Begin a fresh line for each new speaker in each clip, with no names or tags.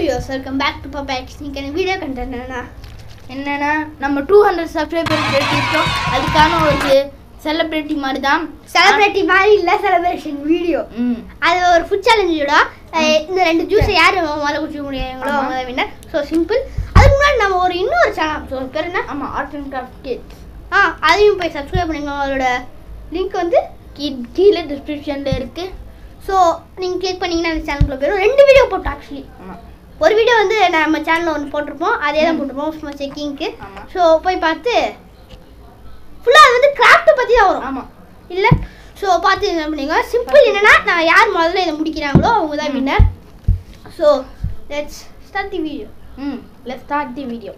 Views welcome back to பாப்பா இன்னைக்கு எனக்கு வீடியோ கண்டென்ட் என்னன்னா என்னன்னா நம்ம டூ ஹண்ட்ரட் சப்ஸ்கிரைபர் எடுத்துட்டோம் அதுக்கான ஒரு செலிப்ரிட்டி மாதிரி தான்
செலிப்ரிட்டி மாதிரி இல்ல செலிப்ரேஷன் வீடியோ
ம்
அது ஒரு ஃபுட் சேலஞ்சோட இந்த ரெண்டு ஜூஸ் யார் முதல்ல குடிக்க முடியாங்களோ
ஆமா.
அவங்க வின்னர் ஸோ சிம்பிள் அதுக்கு முன்னாடி நம்ம ஒரு இன்னொரு சேனல் ஸோ பேர் என்ன
ஆமாம் ஆர்ட் அண்ட் கிராஃப்ட் கிட்ஸ்
ஆ அதையும் போய் சப்ஸ்கிரைப் பண்ணுங்க அதோட லிங்க் வந்து
கீ கீழே டிஸ்கிரிப்ஷனில் இருக்குது
ஸோ நீங்கள் கிளிக் பண்ணீங்கன்னா அந்த சேனலுக்குள்ள போயிடும் ரெண்டு வீடியோ போட்டோம் ஆக்சுவலி
ஆமாம்
ஒரு வீடியோ வந்து நம்ம சேனலில் ஒன்று போட்டிருப்போம் அதே தான்
ம்.
போட்டிருப்போம் சும்மா செக்கிங்க்கு
ஆமா.
ஸோ போய் பார்த்து ஃபுல்லாக அது வந்து கிராஃப்ட் பற்றி தான் வரும்
ஆமாம்
இல்லை ஸோ பார்த்து என்ன பண்ணுங்க சிம்பிள் என்னன்னா நான் யார் முதல்ல இதை முடிக்கிறாங்களோ அவங்க தான்
ம்.
Winner so let's start the video
ம் லெட் ஸ்டார்ட் தி வீடியோ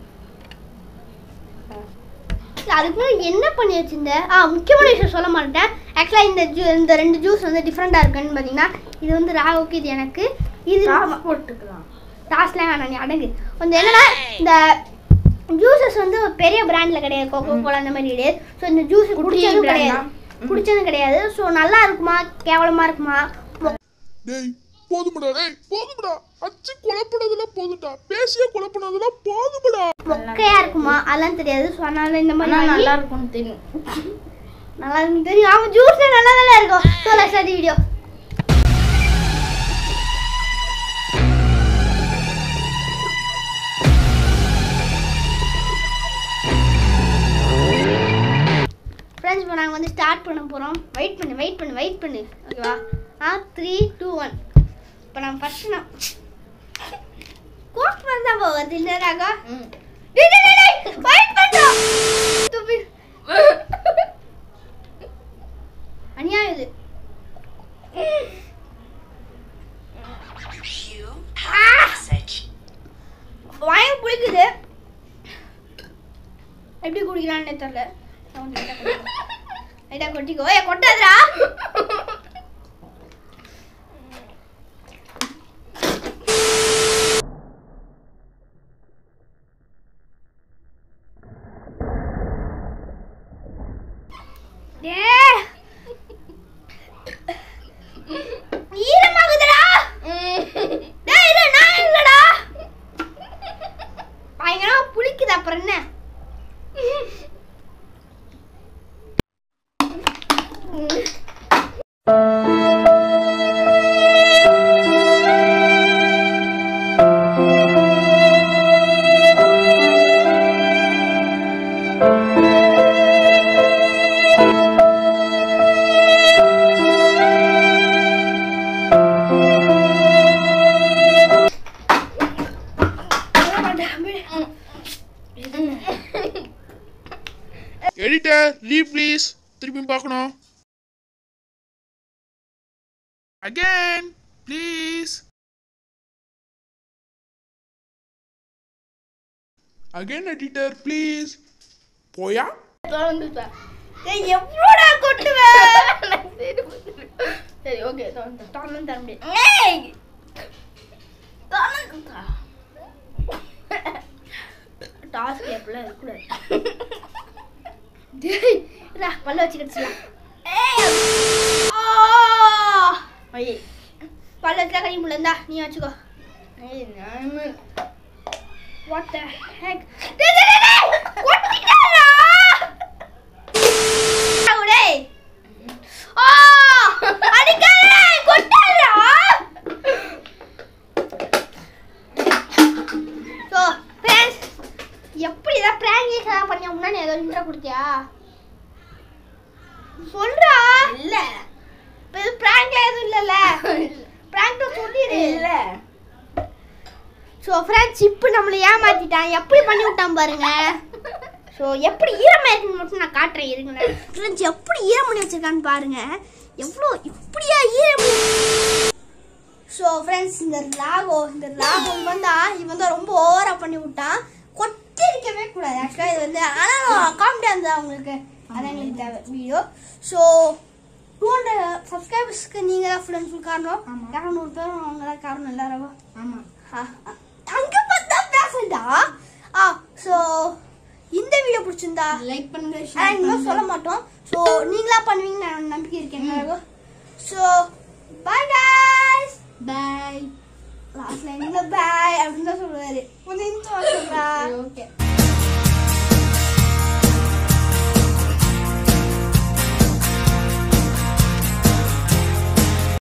அதுக்கு முன்னாடி என்ன பண்ணி வச்சிருந்தேன் ஆ முக்கியமான விஷயம் சொல்ல மாட்டேன் ஆக்சுவலாக இந்த ஜூ இந்த ரெண்டு ஜூஸ் வந்து டிஃப்ரெண்ட்டாக இருக்குன்னு பார்த்தீங்கன்னா இது வந்து ராகுக்கு இது எனக்கு இது நம்ம-
போட்டுக்கலாம்
டாஸ்லாம் வேணாம் நீ அடங்கு வந்து என்னன்னா இந்த ஜூஸஸ் வந்து ஒரு பெரிய பிராண்ட்ல கிடையாது கோகோ கோலா அந்த மாதிரி கிடையாது ஸோ இந்த ஜூஸ்
குட்டி
குடிச்சதும்
brand
கிடையாது
தான். ம்.
குடிச்சதும் கிடையாது ஸோ நல்லா இருக்குமா கேவலமா இருக்குமா மொ-
டேய் போதும்டா டேய் போதும்டா அச்சு குழப்பினதெல்லாம் போதும்டா பேசிய குழப்பினதெல்லாம் போதும்டா
மொக்கையா இருக்குமா அதெல்லாம் தெரியாது ஸோ அதனால இந்த மாதிரி
ஆனால்
வாங்கி-
நல்லா இருக்கும்னு தெரியும்
நல்லா இருக்கும் தெரியும் ஆமா ஜூஸ்ல நல்லா நல்லா இருக்கும் so let's start video friends இப்போ நாங்கள் வந்து ஸ்டார்ட் பண்ண போகிறோம் வெயிட் பண்ணு வெயிட் பண்ணு வெயிட் பண்ணு ஓகேவா ஆ த்ரீ டூ ஒன் இப்போ நான் ஃபஸ்ட்டு நான் கோட் பண்ண தான் போகுது இல்லைனாக்கா
ம்
வெயிட் பண்ணுறோம் அநியாயம் இது
You have a message.
வாயம் புளிக்குது எப்படி குடிக்கலாம்னு தெரியல லைட்டாக கொட்டிக்கோ ஏ கொட்டாதடா ஏய். ஈரமாகுதுடா டேய் இல்ல நான் இல்லடா பயங்கரமா புளிக்குது அப்புறம் என்ன
எடிட்டர் ரீ ப்ளீஸ் திருப்பி பார்க்கணும் again please again editor please போயா
திறந்துட்டேன்
ஏய் எவ்வளோடா கொட்டுவ
சரி ஓகே திறந்துட்டேன்
தானும் தர முடியாது
ஏய் திறந்துட்டா
டாஸ்க் எப்படிலாம் இருக்கக்கூடாது டேய் ரா பல்ல வச்சு கடிச்சிடலாம்
ஐயே
பல்ல வச்சுலாம் கடிக்க முடியல இந்தா நீ வச்சுக்கோ
ஏய் நான்
வாட் த ஹெக் டேய் டேய் டேய், டேய் கொட்டிட்டாடா டேய் ஆ அடிக்காதடா கொட்டாதடா ஸோ ஃப்ரெண்ட்ஸ் எப்படி இதான் ப்ராங்க் ஏதாவது பண்ணி முன்னாடி ஏதோ இன்ட்ரோ கொடுத்தியா சொல்றா
இல்ல
இப்போ இது ப்ராங்க்ல எதுவும் இல்லைல்ல ப்ராங்க்ல சொல்லிடு
இல்ல
ஸோ ஃப்ரெண்ட்ஸ் இப்போ நம்மளை ஏமாத்திட்டான் எப்படி பண்ணி விட்டான் பாருங்க ஸோ எப்படி ஈரமாக இருக்குன்னு மட்டும் நான் காட்டுறேன் இருங்களேன் ஃப்ரெண்ட்ஸ் எப்படி ஈரம் பண்ணி வச்சிருக்கான்னு பாருங்க எவ்வளோ இப்படியா ஈரம் ஸோ ஃப்ரெண்ட்ஸ் இந்த ராகோ இந்த ராகோ வந்தா இவன் தான் ரொம்ப ஓவரா பண்ணி விட்டான் கொட்டி இருக்கவே கூடாது ஆக்சுவலாக இது வந்து ஆனால் காமெடியாக இருந்தா அவங்களுக்கு அதான் எங்களுக்கு தேவை வீடியோ ஸோ டூ ஹண்ட்ரட் சப்ஸ்கிரைபர்ஸ்க்கு நீங்கள் தான் ஃபுல் அண்ட் ஃபுல் காரணம்
ஆமா.
இரநூறு பேரும் அவங்க தான் காரணம் எல்லாரும்
ஆமா
ஆ, ஆ. அங்க பார்த்தா பேசண்டா ஆ ஸோ இந்த வீடியோ பிடிச்சிருந்தா
லைக் பண்ணுங்க
ஆனா
ஷேர்
இன்னும்
பண்ணுங்க
சொல்ல மாட்டோம் ஸோ நீங்களா பண்ணுவீங்க நான் நம்பிக்கை இருக்கேன் so bye guys
bye
last லைன்ல பாய் அப்படின்னு தான் சொல்லுவாரு கொஞ்சம் இந்த சொல்றா
ஓகே